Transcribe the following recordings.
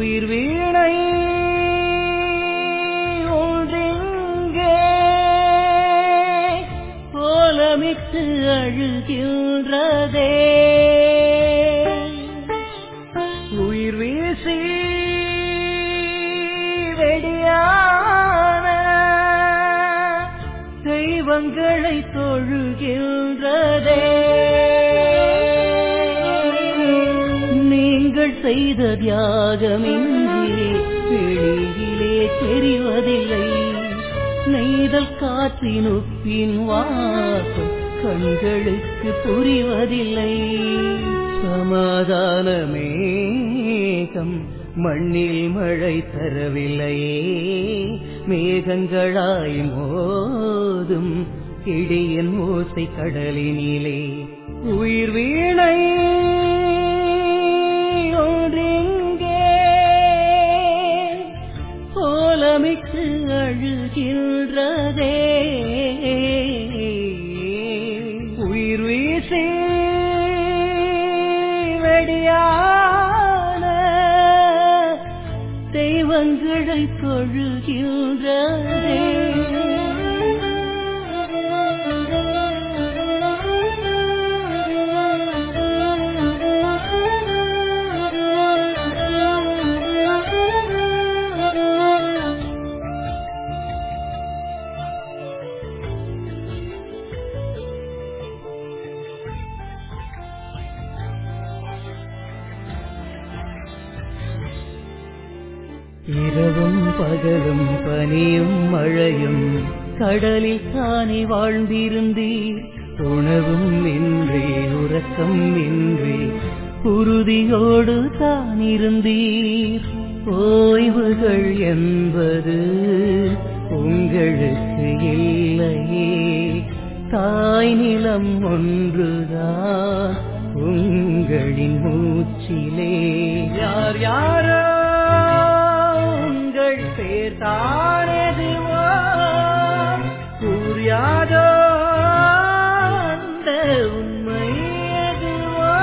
உயிர் வீணை ஒன்றெங்கே கோலமிட்டு அழுகின்றதே உயிர் வீசி வெடியான தெய்வங்களை தொழுகின்றதே நீங்கள் செய்த தியாகமின்றி வெளியிலே தெரிவதில்லை நெய்தல் காற்றின் உப்பின் வாசம் கண்களுக்கு புரிவதில்லை சமாதான மேகம் மண்ணில் மழை தரவில்லையே மேகங்களாய் மோதும் இடியின் ஓசை கடலினிலே உயிர் வீணை ஒன்றெங்கே கோலமிட்டு அழுகின்றதே உயிர் வீசி வெடியான தெய்வங்களை தொழுகின்றதே இரவும் பகலும் பனியும் மழையும் கடலில் தானே வாழ்ந்திருந்தீர் உணவும் இன்றி உறக்கம் இன்றி உறுதியோடு தான் இருந்தீர் ஓய்வுகள் என்பது உங்களுக்கு இல்லையே தாய் நிலம் ஒன்றுதான் உங்களின் மூச்சிலே யார் யாரோ உங்கள் பேர் தானதுவோ புரியாதோ அந்த உண்மை எதுவோ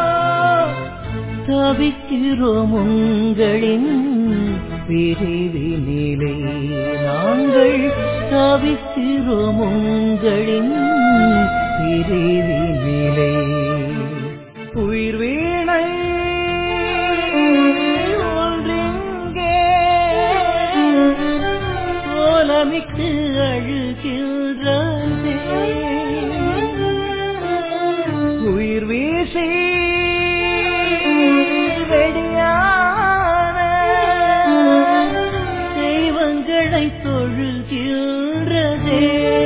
தவிக்கிறோம் உங்களின் பிரிவினிலே நாங்கள் தவிக்கிறோம் உங்களின் பிரிவினிலே உயிர் வீணை ஒன்றெங்கே கோலமிட்டு அழுகின்றதே உயிர் வீசி வெடியான தெய்வங்களை தொழுகின்றதே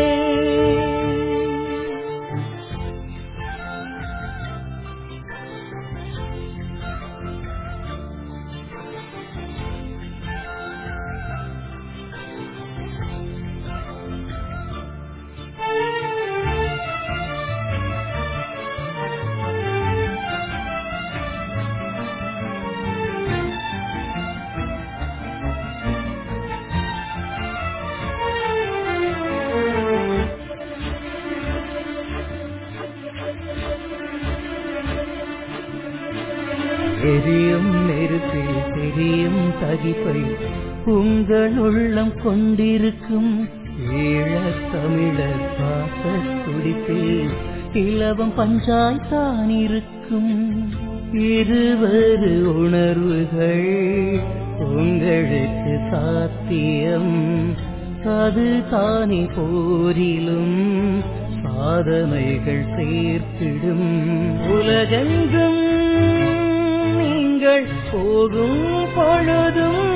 எரியும் நெருப்பில் தெரியும் தகிப்பை உங்கள் உள்ளம் கொண்டிருக்கும் ஈழத் தமிழர் பாச துடிப்பில் இலவம் பஞ்சாய்த்தான் இருக்கும் இருவரு உணர்வுகள் உங்களுக்கு சாத்தியம் அது தானே போரிலும் சாதனைகள் சேர்த்திடும் உலகெங்கும் நீங்கள் போகும் பொழுதும்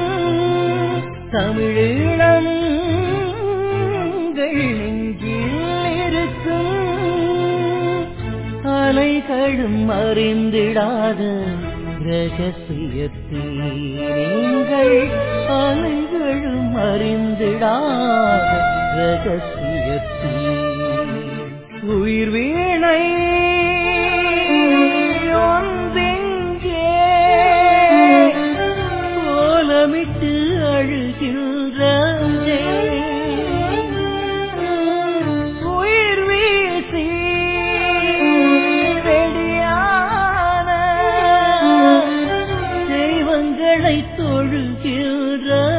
தமிழீழம் உங்கள் நெஞ்சில் இருக்கும் அலைகளும் அறிந்திடாத ரகசியத்தில் நீங்கள் அலைகளும் அறிந்திடாத ரகசியத்தில் உயிர் வீணை ஒன்றெங்கே கோலமிட்டு அழுகின்றதே உயிர் வீசி வெடியான தெய்வங்களை தொழ வருகின்ற